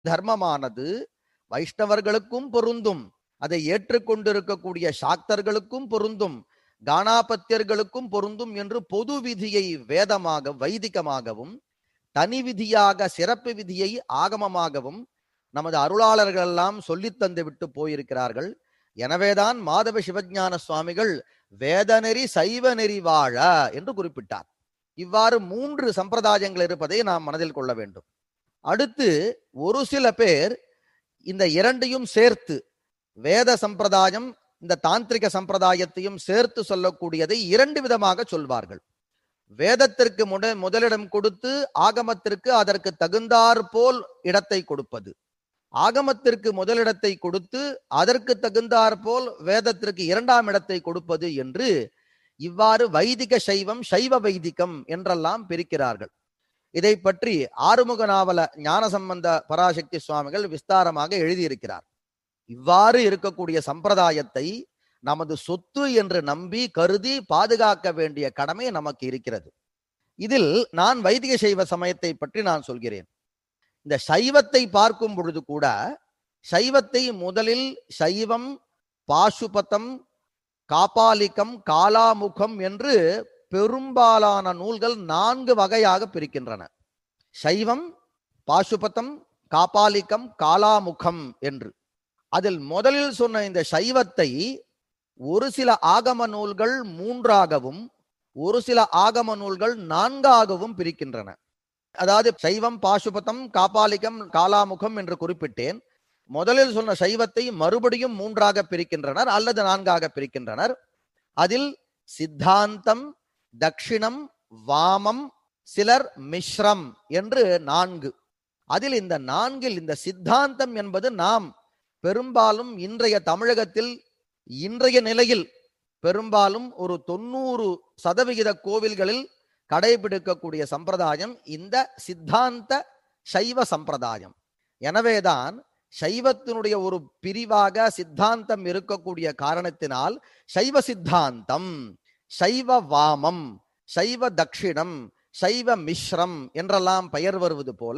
தர்மமானது வைஷ்ணவர்களுக்கும் பொருந்தும் அதை ஏற்றுக்கொண்டிருக்கக்கூடிய சாக்தர்களுக்கும் பொருந்தும் கானாபத்தியர்களுக்கும் பொருந்தும் என்று பொது விதியை வேதமாக வைதிகமாகவும் தனி விதியாக சிறப்பு விதியை ஆகமமாகவும் நமது அருளாளர்கள் எல்லாம் சொல்லித் தந்து விட்டு போயிருக்கிறார்கள் எனவேதான் மாதவ சிவஞான சுவாமிகள் வேதநெறி சைவ நெறி வாழ என்று குறிப்பிட்டார் இவ்வாறு மூன்று சம்பிரதாயங்கள் இருப்பதை நாம் மனதில் கொள்ள வேண்டும் அடுத்து ஒரு சில பேர் இந்த இரண்டையும் சேர்த்து வேத சம்பிரதாயம் இந்த தாந்திரிக சம்பிரதாயத்தையும் சேர்த்து சொல்லக்கூடியதை இரண்டு விதமாக சொல்வார்கள் வேதத்திற்கு முட முதலிடம் கொடுத்து ஆகமத்திற்கு அதற்கு தகுந்தாற் போல் இடத்தை கொடுப்பது ஆகமத்திற்கு முதலிடத்தை கொடுத்து அதற்கு தகுந்தாற் போல் வேதத்திற்கு இரண்டாம் இடத்தை கொடுப்பது என்று இவ்வாறு வைதிக சைவம் சைவ வைதிகம் என்றெல்லாம் பிரிக்கிறார்கள் இதை பற்றி ஆறுமுக நாவல ஞானசம்பந்த பராசக்தி சுவாமிகள் விஸ்தாரமாக எழுதியிருக்கிறார் இவ்வாறு இருக்கக்கூடிய சம்பிரதாயத்தை நமது சொத்து என்று நம்பி கருதி பாதுகாக்க வேண்டிய கடமை நமக்கு இருக்கிறது இதில் நான் வைதிக சைவ சமயத்தை பற்றி நான் சொல்கிறேன் இந்த சைவத்தை பார்க்கும் பொழுது கூட சைவத்தை முதலில் சைவம் பாசுபதம் காபாலிகம் காலாமுகம் என்று பெரும்பாலான நூல்கள் நான்கு வகையாக பிரிக்கின்றன சைவம் பாசுபதம் காபாலிகம் காலாமுகம் என்று அதில் முதலில் சொன்ன இந்த சைவத்தை ஒரு சில ஆகம நூல்கள் மூன்றாகவும் ஒரு சில ஆகம நூல்கள் நான்காகவும் பிரிக்கின்றன அதாவது சைவம் பாசுபதம் காபாலிகம் காலாமுகம் என்று குறிப்பிட்டேன் முதலில் சொன்ன சைவத்தை மறுபடியும் மூன்றாக பிரிக்கின்றனர் அல்லது நான்காக பிரிக்கின்றனர் அதில் சித்தாந்தம் தக்ஷிணம் வாமம் சிலர் மிஸ்ரம் என்று நான்கு அதில் இந்த நான்கில் இந்த சித்தாந்தம் என்பது நாம் பெரும்பாலும் இன்றைய தமிழகத்தில் இன்றைய நிலையில் பெரும்பாலும் ஒரு தொண்ணூறு சதவிகித கோவில்களில் கடைபிடிக்கக்கூடிய சம்பிரதாயம் இந்த சித்தாந்த சைவ சம்பிரதாயம் எனவேதான் சைவத்தினுடைய ஒரு பிரிவாக சித்தாந்தம் இருக்கக்கூடிய காரணத்தினால் சைவ சித்தாந்தம் சைவ வாமம் சைவ தக்ஷிணம் சைவ மிஸ்ரம் என்றெல்லாம் பெயர் வருவது போல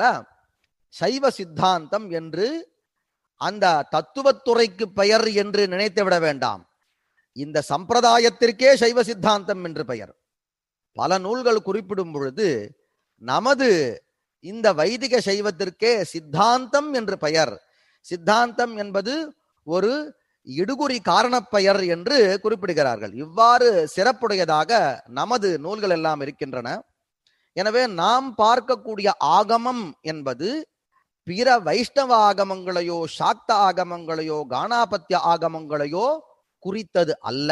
சைவ சித்தாந்தம் என்று அந்த தத்துவத்துறைக்கு பெயர் என்று நினைத்து விட வேண்டாம் இந்த சம்பிரதாயத்திற்கே சைவ சித்தாந்தம் என்று பெயர் பல நூல்கள் குறிப்பிடும் பொழுது நமது இந்த வைதிக சைவத்திற்கே சித்தாந்தம் என்று பெயர் சித்தாந்தம் என்பது ஒரு இடுகுறி காரணப்பெயர் என்று குறிப்பிடுகிறார்கள் இவ்வாறு சிறப்புடையதாக நமது நூல்கள் எல்லாம் இருக்கின்றன எனவே நாம் பார்க்கக்கூடிய ஆகமம் என்பது பிற வைஷ்ணவ ஆகமங்களையோ சாக்த ஆகமங்களையோ கானாபத்திய ஆகமங்களையோ குறித்தது அல்ல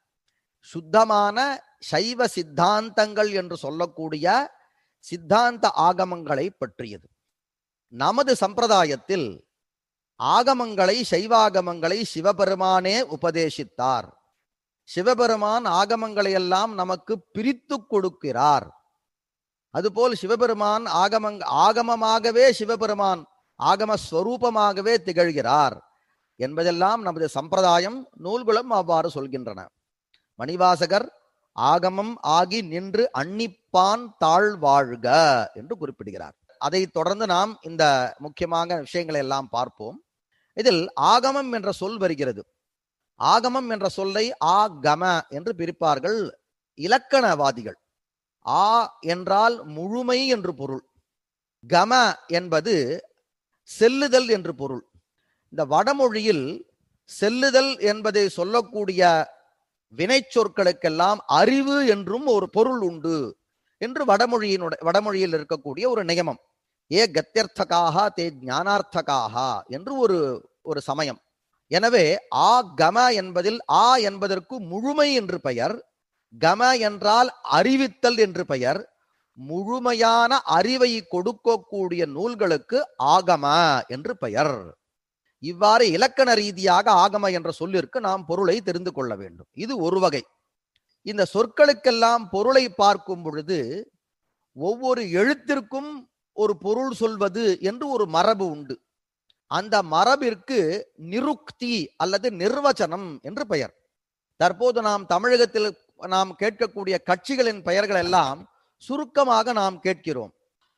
சுத்தமான சைவ சித்தாந்தங்கள் என்று சொல்லக்கூடிய சித்தாந்த ஆகமங்களை பற்றியது நமது சம்பிரதாயத்தில் ஆகமங்களை சைவாகமங்களை சிவபெருமானே உபதேசித்தார் சிவபெருமான் ஆகமங்களை எல்லாம் நமக்கு பிரித்து கொடுக்கிறார் அதுபோல் சிவபெருமான் ஆகமங் ஆகமமாகவே சிவபெருமான் ஆகம ஸ்வரூபமாகவே திகழ்கிறார் என்பதெல்லாம் நமது சம்பிரதாயம் நூல்களும் அவ்வாறு சொல்கின்றன மணிவாசகர் ஆகமம் ஆகி நின்று அன்னிப்பான் தாழ்வாழ்க என்று குறிப்பிடுகிறார் அதை தொடர்ந்து நாம் இந்த முக்கியமான விஷயங்களை எல்லாம் பார்ப்போம் இதில் ஆகமம் என்ற சொல் வருகிறது ஆகமம் என்ற சொல்லை ஆ கம என்று பிரிப்பார்கள் இலக்கணவாதிகள் ஆ என்றால் முழுமை என்று பொருள் கம என்பது செல்லுதல் என்று பொருள் இந்த வடமொழியில் செல்லுதல் என்பதை சொல்லக்கூடிய வினை சொற்களுக்கெல்லாம் அறிவு என்றும் ஒரு பொருள் உண்டு என்று வடமொழியினுடைய வடமொழியில் இருக்கக்கூடிய ஒரு நியமம் ஏ கத்தியர்த்தகாக தே ஞானார்த்தகாக என்று ஒரு ஒரு சமயம் எனவே ஆ கம என்பதில் ஆ என்பதற்கு முழுமை என்று பெயர் கம என்றால் அறிவித்தல் என்று பெயர் முழுமையான அறிவை கொடுக்கக்கூடிய நூல்களுக்கு ஆகம என்று பெயர் இவ்வாறு இலக்கண ரீதியாக ஆகம என்ற சொல்லிற்கு நாம் பொருளை தெரிந்து கொள்ள வேண்டும் இது ஒரு வகை இந்த சொற்களுக்கெல்லாம் பொருளை பார்க்கும் பொழுது ஒவ்வொரு எழுத்திற்கும் ஒரு பொருள் சொல்வது என்று ஒரு மரபு உண்டு அந்த மரபிற்கு நிருக்தி அல்லது நிர்வச்சனம் என்று பெயர் தற்போது நாம் தமிழகத்தில் நாம் கேட்கக்கூடிய கட்சிகளின் பெயர்கள் எல்லாம் சுருக்கமாக நாம் கேட்கிறோம்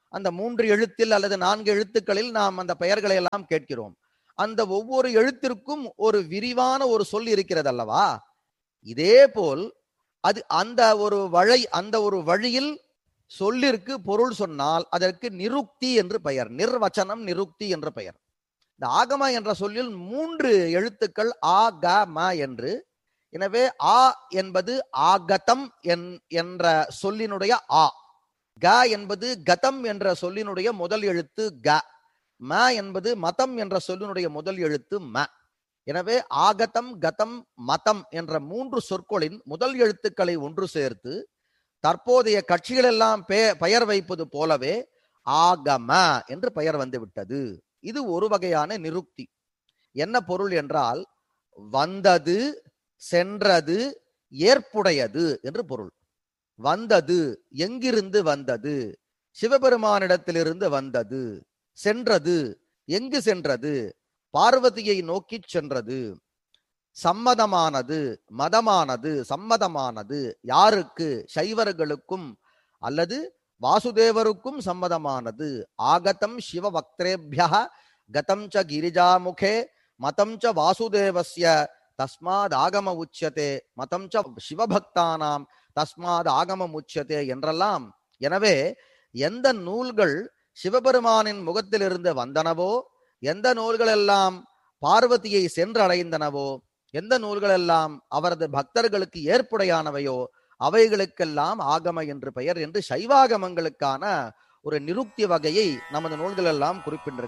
அந்த மூன்று எழுத்தில் அல்லது நான்கு எழுத்துக்களில் நாம் அந்த பெயர்களை எல்லாம் கேட்கிறோம் அந்த ஒவ்வொரு எழுத்திற்கும் ஒரு விரிவான ஒரு சொல் இருக்கிறது அல்லவா இதே போல் அது அந்த ஒரு வழி அந்த ஒரு வழியில் சொல்லிற்கு பொருள் சொன்னால் அதற்கு நிருக்தி என்று பெயர் நிர்வச்சனம் நிருக்தி என்று பெயர் இந்த ஆகம என்ற சொல்லில் மூன்று எழுத்துக்கள் ஆ க ம என்று எனவே ஆ என்பது ஆகதம் என்ற சொல்லினுடைய ஆ க என்பது கதம் என்ற சொல்லினுடைய முதல் எழுத்து க ம என்பது மதம் என்ற சொல்லினுடைய முதல் எழுத்து ம எனவே ஆகதம் கதம் மதம் என்ற மூன்று சொற்களின் முதல் எழுத்துக்களை ஒன்று சேர்த்து தற்போதைய கட்சிகள் எல்லாம் பெயர் வைப்பது போலவே ஆகம என்று பெயர் வந்து விட்டது இது ஒரு வகையான நிருக்தி என்ன பொருள் என்றால் வந்தது சென்றது ஏற்புடையது என்று பொருள் வந்தது எங்கிருந்து வந்தது சிவபெருமானிடத்திலிருந்து வந்தது சென்றது எங்கு சென்றது பார்வதியை நோக்கி சென்றது சம்மதமானது மதமானது சம்மதமானது யாருக்கு சைவர்களுக்கும் அல்லது வாசுதேவருக்கும் சம்மதமானது ஆகதம் சிவ பக்திரேபிய கதம் ச கிரிஜாமுகே மதம் ச வாசுதேவஸ்ய தஸ்மாத் ஆகம உச்சியதே மதம் ச சிவபக்தானாம் தஸ்மாத் ஆகமம் உச்சியதே என்றெல்லாம் எனவே எந்த நூல்கள் சிவபெருமானின் முகத்திலிருந்து வந்தனவோ எந்த நூல்கள் எல்லாம் பார்வதியை சென்றடைந்தனவோ எந்த நூல்கள் எல்லாம் அவரது பக்தர்களுக்கு ஏற்புடையானவையோ அவைகளுக்கெல்லாம் ஆகம என்று பெயர் என்று சைவாகமங்களுக்கான ஒரு நிருக்தி வகையை நமது நூல்கள் எல்லாம் குறிப்பிட்டிருக்க